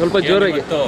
ಸ್ವಲ್ಪ ಜೋರಾಗಿ. ಇವತ್ತು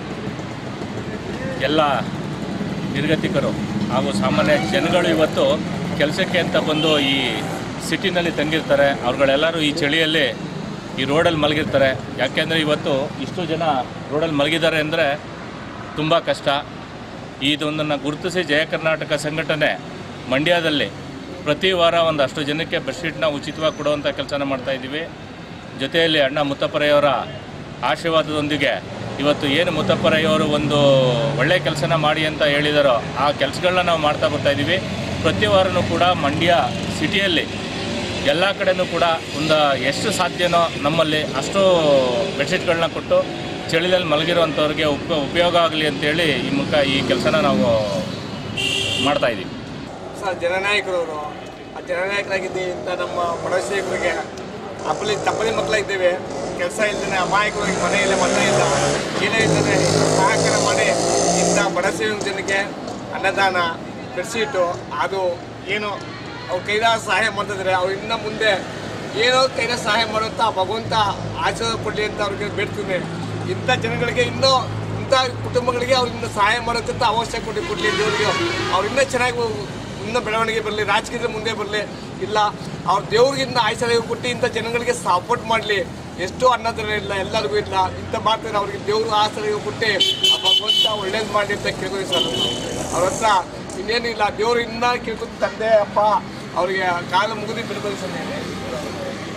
ಎಲ್ಲ ನಿರ್ಗತಿಕರು ಹಾಗೂ ಸಾಮಾನ್ಯ ಜನಗಳು ಇವತ್ತು ಕೆಲಸಕ್ಕೆ ಅಂತ ಬಂದು ಈ ಸಿಟಿನಲ್ಲಿ ತಂಗಿರ್ತಾರೆ ಅವ್ರುಗಳೆಲ್ಲರೂ ಈ ಚಳಿಯಲ್ಲಿ ಈ ರೋಡಲ್ಲಿ ಮಲಗಿರ್ತಾರೆ ಯಾಕೆಂದರೆ ಇವತ್ತು ಇಷ್ಟು ಜನ ರೋಡಲ್ಲಿ ಮಲಗಿದ್ದಾರೆ ಅಂದರೆ ತುಂಬ ಕಷ್ಟ ಇದೊಂದನ್ನು ಗುರುತಿಸಿ ಜಯ ಕರ್ನಾಟಕ ಸಂಘಟನೆ ಮಂಡ್ಯದಲ್ಲಿ ಪ್ರತಿ ವಾರ ಒಂದಷ್ಟು ಜನಕ್ಕೆ ಬೆಡ್ಶೀಟ್ನ ಉಚಿತವಾಗಿ ಕೊಡುವಂಥ ಕೆಲಸನ ಮಾಡ್ತಾಯಿದ್ದೀವಿ ಜೊತೆಯಲ್ಲಿ ಅಣ್ಣ ಮುತ್ತಪ್ಪರೆಯವರ ಆಶೀರ್ವಾದದೊಂದಿಗೆ ಇವತ್ತು ಏನು ಮುತ್ತಪ್ಪರೆಯವರು ಒಂದು ಒಳ್ಳೆಯ ಕೆಲಸನ ಮಾಡಿ ಅಂತ ಹೇಳಿದಾರೋ ಆ ಕೆಲಸಗಳನ್ನ ನಾವು ಮಾಡ್ತಾ ಬರ್ತಾ ಇದ್ದೀವಿ ಪ್ರತಿ ವಾರನೂ ಕೂಡ ಮಂಡ್ಯ ಸಿಟಿಯಲ್ಲಿ ಎಲ್ಲ ಕಡೆನೂ ಕೂಡ ಒಂದು ಎಷ್ಟು ಸಾಧ್ಯನೋ ನಮ್ಮಲ್ಲಿ ಅಷ್ಟು ಬೆಡ್ಶೀಟ್ಗಳನ್ನ ಕೊಟ್ಟು ಚಳಿದಲ್ಲಿ ಮಲಗಿರುವಂಥವ್ರಿಗೆ ಉಪ ಉಪಯೋಗ ಆಗಲಿ ಅಂತೇಳಿ ಈ ಮೂಲಕ ಈ ಕೆಲಸನ ನಾವು ಮಾಡ್ತಾ ಇದ್ದೀವಿ ಸರ್ ಜನನಾಯಕರವರು ಆ ಜನನಾಯಕರಾಗಿದ್ದೀವಿ ಅಂತ ನಮ್ಮ ಬಡವಶೇಖರಿಗೆ ಅಪ್ಪಲಿ ತಪ್ಪಲಿ ಮಕ್ಕಳಾಗಿದ್ದೇವೆ ಕೆಲಸ ಇಲ್ಲದೇ ಅಮಾಯಕರಾಗಿ ಮನೆಯಲ್ಲಿ ಮನೆ ಇಲ್ಲ ಏನೇ ಇಲ್ಲದೆ ಸಹಕಾರ ಮಾಡಿ ಇಂಥ ಬಡಸೇವ ಜನಕ್ಕೆ ಅನ್ನದಾನ ಬೆಡ್ಶೀಟು ಅದು ಏನು ಅವ್ರ ಕೈಲಾದ ಸಹಾಯ ಮಾಡ್ತಿದ್ರೆ ಅವ್ರು ಇನ್ನು ಮುಂದೆ ಏನೋ ಕೈಲ ಸಹಾಯ ಮಾಡುತ್ತಾ ಭಗವಂತ ಆಶೀರ್ವಾದ ಕೊಡಲಿ ಅಂತ ಅವ್ರಿಗೆ ಬೇಡ್ತೀನಿ ಇಂಥ ಜನಗಳಿಗೆ ಇನ್ನೂ ಇಂಥ ಕುಟುಂಬಗಳಿಗೆ ಅವ್ರಿಂದ ಸಹಾಯ ಮಾಡೋಕ್ಕಂತ ಅವಶ್ಯ ಕೊಡಿ ಕೊಡಲಿ ದೇವರಿಗೆ ಅವ್ರು ಇನ್ನೂ ಚೆನ್ನಾಗಿ ಇನ್ನೂ ಬೆಳವಣಿಗೆ ಬರಲಿ ರಾಜಕೀಯದ ಮುಂದೆ ಬರಲಿ ಇಲ್ಲ ಅವ್ರ ದೇವ್ರಿಗಿಂತ ಆಯ್ಸರಿಗೆ ಕೊಟ್ಟು ಇಂಥ ಜನಗಳಿಗೆ ಸಪೋರ್ಟ್ ಮಾಡಲಿ ಎಷ್ಟೋ ಅನ್ನೋದ್ರ ಇಲ್ಲ ಎಲ್ಲರಿಗೂ ಇಲ್ಲ ಇಂಥ ಮಾಡ್ತಾರೆ ಅವ್ರಿಗೆ ದೇವ್ರು ಆಸರಿಗೆ ಕೊಟ್ಟು ಆ ಭಗವಂತ ಒಳ್ಳೇದು ಮಾಡಲಿ ಅಂತ ಕೇಳ್ಕೊಳಿ ಸರ್ ಅವ್ರ ಹತ್ರ ಇನ್ನೇನಿಲ್ಲ ದೇವ್ರು ಇನ್ನೂ ಕೇಳ್ಕೊತ ತಂದೆ ಅಪ್ಪ ಅವ್ರಿಗೆ ಕಾಲ ಮುಗಿದು ಬಿಡ್ಬೋದು ಸರ್